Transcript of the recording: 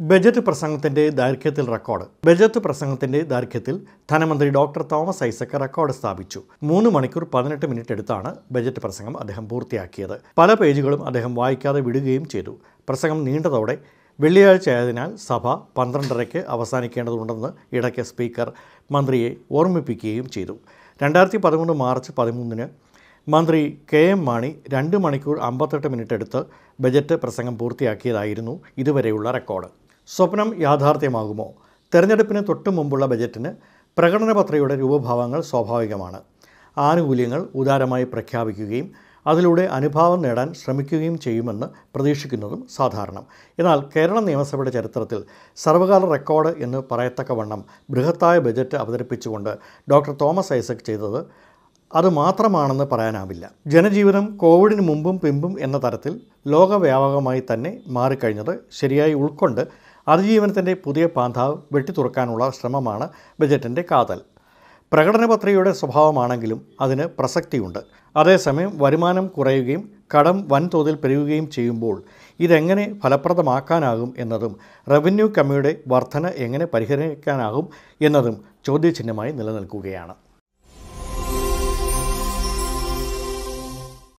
budget പ്രസംഗത്തിന്റെ ദൈർഘ്യത്തിൽ record budget പ്രസംഗത്തിന്റെ ദൈർഘ്യത്തിൽ ധനമന്ത്രി ഡോക്ടർ തോമസ് ഐസക് റെക്കോർഡ് സ്ഥാപിച്ചു മൂന്ന് മണിക്കൂർ പതിനെട്ട് മിനിറ്റ് എടുത്താണ് ബജറ്റ് പ്രസംഗം അദ്ദേഹം പൂർത്തിയാക്കിയത് പല പേജുകളും അദ്ദേഹം വായിക്കാതെ വിടുകയും ചെയ്തു പ്രസംഗം നീണ്ടതോടെ വെള്ളിയാഴ്ച ആയതിനാൽ സഭ പന്ത്രണ്ടരയ്ക്ക് അവസാനിക്കേണ്ടതുണ്ടെന്ന് ഇടയ്ക്ക് സ്പീക്കർ മന്ത്രിയെ ഓർമ്മിപ്പിക്കുകയും ചെയ്തു രണ്ടായിരത്തി പതിമൂന്ന് മാർച്ച് പതിമൂന്നിന് മന്ത്രി കെ എം മാണി രണ്ട് മണിക്കൂർ അമ്പത്തെട്ട് മിനിറ്റ് എടുത്ത് ബജറ്റ് പ്രസംഗം പൂർത്തിയാക്കിയതായിരുന്നു ഇതുവരെയുള്ള റെക്കോർഡ് സ്വപ്നം യാഥാർത്ഥ്യമാകുമോ തെരഞ്ഞെടുപ്പിന് തൊട്ടു മുമ്പുള്ള ബജറ്റിന് പ്രകടനപത്രയുടെ രൂപഭാവങ്ങൾ സ്വാഭാവികമാണ് ആനുകൂല്യങ്ങൾ ഉദാരമായി പ്രഖ്യാപിക്കുകയും അതിലൂടെ അനുഭാവം നേടാൻ ശ്രമിക്കുകയും ചെയ്യുമെന്ന് പ്രതീക്ഷിക്കുന്നതും സാധാരണം എന്നാൽ കേരള നിയമസഭയുടെ ചരിത്രത്തിൽ സർവകാല റെക്കോർഡ് എന്ന് പറയത്തക്കവണ്ണം ബൃഹത്തായ ബജറ്റ് അവതരിപ്പിച്ചുകൊണ്ട് ഡോക്ടർ തോമസ് ഐസക് ചെയ്തത് അത് മാത്രമാണെന്ന് പറയാനാവില്ല ജനജീവിതം കോവിഡിന് മുമ്പും പിമ്പും എന്ന തരത്തിൽ ലോകവ്യാപകമായി തന്നെ മാറിക്കഴിഞ്ഞത് ശരിയായി ഉൾക്കൊണ്ട് അതിജീവനത്തിൻ്റെ പുതിയ പാന്താവ് വെട്ടിത്തുറക്കാനുള്ള ശ്രമമാണ് ബജറ്റിൻ്റെ കാതൽ പ്രകടനപത്രികയുടെ സ്വഭാവമാണെങ്കിലും അതിന് പ്രസക്തിയുണ്ട് അതേസമയം വരുമാനം കുറയുകയും കടം വൻതോതിൽ പെരുകുകയും ചെയ്യുമ്പോൾ ഇതെങ്ങനെ ഫലപ്രദമാക്കാനാകും എന്നതും റവന്യൂ കമ്മിയുടെ വർധന എങ്ങനെ പരിഹരിക്കാനാകും എന്നതും ചോദ്യചിഹ്നമായി നിലനിൽക്കുകയാണ്